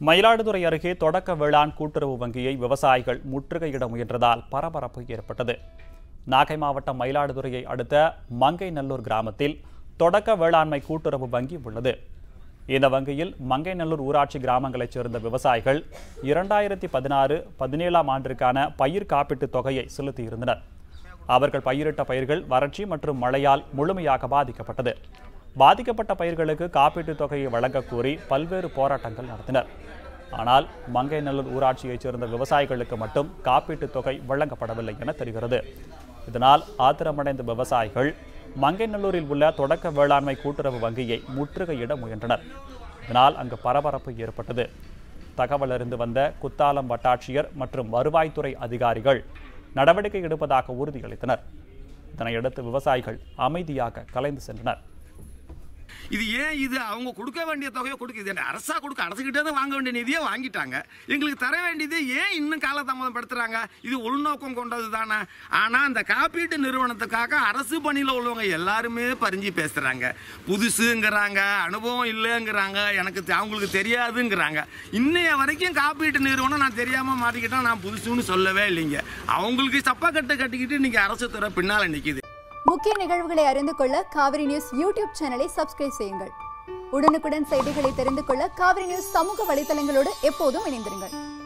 மயிலாடுதுறை அருகே தொடக்க வேளாண் கூட்டுறவு வங்கியை விவசாயிகள் முற்றுகையிட முயன்றதால் பரபரப்பு ஏற்பட்டது நாகை மாவட்டம் மயிலாடுதுறையை அடுத்த மங்கைநல்லூர் கிராமத்தில் தொடக்க வேளாண்மை கூட்டுறவு வங்கி உள்ளது இந்த வங்கியில் மங்கைநல்லூர் ஊராட்சி கிராமங்களைச் சேர்ந்த விவசாயிகள் இரண்டாயிரத்தி பதினாறு பதினேழாம் ஆண்டிற்கான பயிர் காப்பீட்டுத் தொகையை செலுத்தியிருந்தனர் அவர்கள் பயிரிட்ட பயிர்கள் வறட்சி மற்றும் மழையால் முழுமையாக பாதிக்கப்பட்டது பாதிக்கப்பட்ட பயிர்களுக்கு காப்பீட்டுத் தொகையை வழங்கக் கோரி பல்வேறு போராட்டங்கள் நடத்தினர் ஆனால் மங்கைநல்லூர் ஊராட்சியைச் சேர்ந்த விவசாயிகளுக்கு மட்டும் காப்பீட்டுத் தொகை வழங்கப்படவில்லை என தெரிகிறது இதனால் ஆத்திரமடைந்த விவசாயிகள் மங்கைநல்லூரில் உள்ள தொடக்க வேளாண்மை கூட்டுறவு வங்கியை முற்றுகையிட முயன்றனர் இதனால் அங்கு பரபரப்பு ஏற்பட்டது தகவல் அறிந்து வந்த குத்தாலம் வட்டாட்சியர் மற்றும் வருவாய்த்துறை அதிகாரிகள் நடவடிக்கை எடுப்பதாக உறுதியளித்தனர் இதனையடுத்து விவசாயிகள் அமைதியாக கலைந்து சென்றனர் இது ஏன் இது அவங்க கொடுக்க வேண்டிய தொகையை கொடுக்குது இது அரசா கொடுக்க அரசுகிட்டே தான் வாங்க வேண்டிய நிதியை வாங்கிட்டாங்க எங்களுக்கு தர வேண்டியது ஏன் இன்னும் காலதாமதப்படுத்துறாங்க இது உள்நோக்கம் கொண்டது தானே ஆனால் அந்த காப்பீட்டு நிறுவனத்துக்காக அரசு பணியில் உள்ளவங்க எல்லாருமே பறிஞ்சு பேசுகிறாங்க புதுசுங்கிறாங்க அனுபவம் இல்லைங்கிறாங்க எனக்கு தெ- அவங்களுக்கு தெரியாதுங்கிறாங்க இன்னைய வரைக்கும் காப்பீட்டு நிறுவனம் நான் தெரியாமல் மாட்டிக்கிட்டேன் நான் புதுசுன்னு சொல்லவே இல்லைங்க அவங்களுக்கு சப்பா கட்டு கட்டிக்கிட்டு இன்னைக்கு அரசு துறை பின்னால் நிற்கிது முக்கிய நிகழ்வுகளை அறிந்து கொள்ள காவிரி நியூஸ் யூடியூப் சேனலை சப்ஸ்கிரைப் செய்யுங்கள் உடனுக்குடன் செய்திகளை தெரிந்து கொள்ள காவிரி நியூஸ் சமூக வலைதளங்களோடு எப்போதும் இணைந்திருங்கள்